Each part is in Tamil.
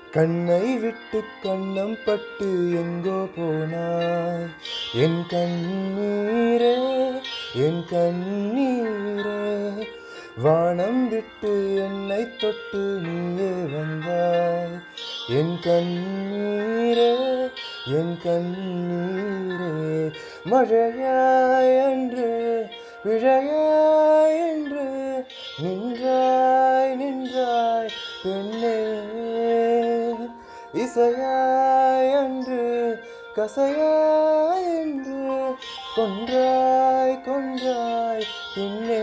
கண்ணை விட்டு கண்ணம் பட்டு எங்கோ போனாய் என் கண்ணீரே என் கண்ணீரே வானம் விட்டு என்னை தொட்டு நீயே வந்தாய் என் கண்ணீரே என் கண்ணீரே மழையாய் அன்று விழையாய் என்று நின்றாய் நின்றாய் பெண்ணே இசையாய் அன்று கசையாய் என்று கொன்றாய் கொன்றாய் பின்னே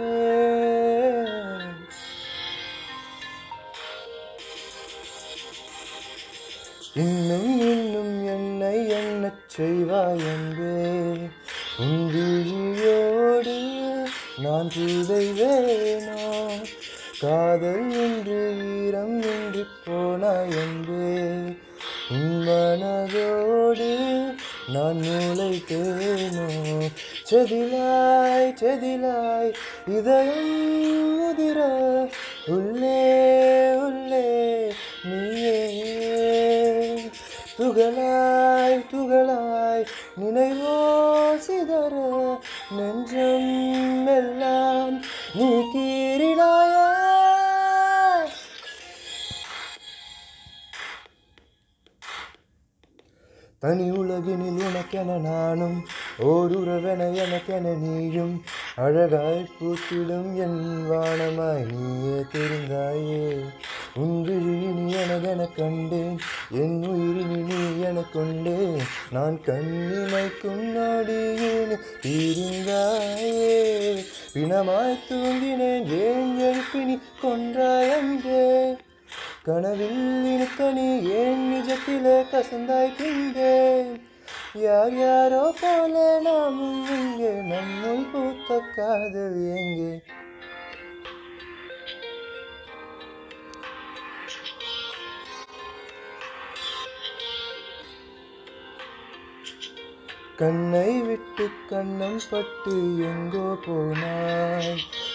இன்னும் இன்னும் என்னை எண்ணச் செய்வாய் என்பே உன் விழியோடு நான் புதைவேனோ காதல் என்று ஈரம் இன்றி போனாய் என்பே உன் மனதோடு நான் நுழைத்தேனோ செதிலாய் செதிலாய் இதயம் முதிர உள்ளே உள்ளே நீயே துகளாய் துகளாய் நினைவோ சிதற நெஞ்சம் எல்லாம் நீ கீறினாயா தனி உலகினில் உனக்கென நானும் ஓர் உறவென எனக்கென நீயும் அழகாய் பூத்திடும் என் வானமாய் நீயே தெரிந்தாயே உன் விழியினி எனதென கண்டேன் என் உயிரினி நீ என கொண்டேன் நான் கண்ணிமைக்கும் நொடியில் இருந்தாயே பிணமாய் தூங்கினேன் ஏன் எழுப்பினி கொன்றாய் அன்றே கனவில் இருக்க நீ ஏன் நிஜத்திலே கசந்தாய் பின்பே யார் யாரோ போல நாமும் இங்கே நம்முள் பூத்த காதல் எங்கே கண்ணை விட்டு கண்ணம் பட்டு எங்கோ போனாய்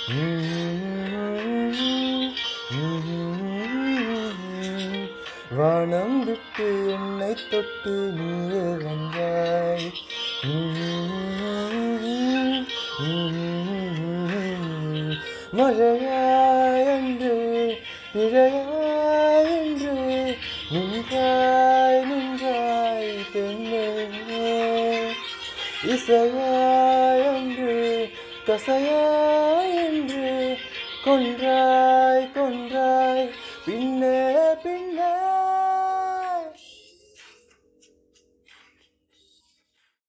வானம் விட்டு என்னை தொட்டு நீயே வந்தாய் மழையாய் என்று பிழையாய் என்று நின்றாய் நின்றாய் பெண்ணே இசையாய் என்று கசையாய் என்று கொன்றாய் கொன்றாய்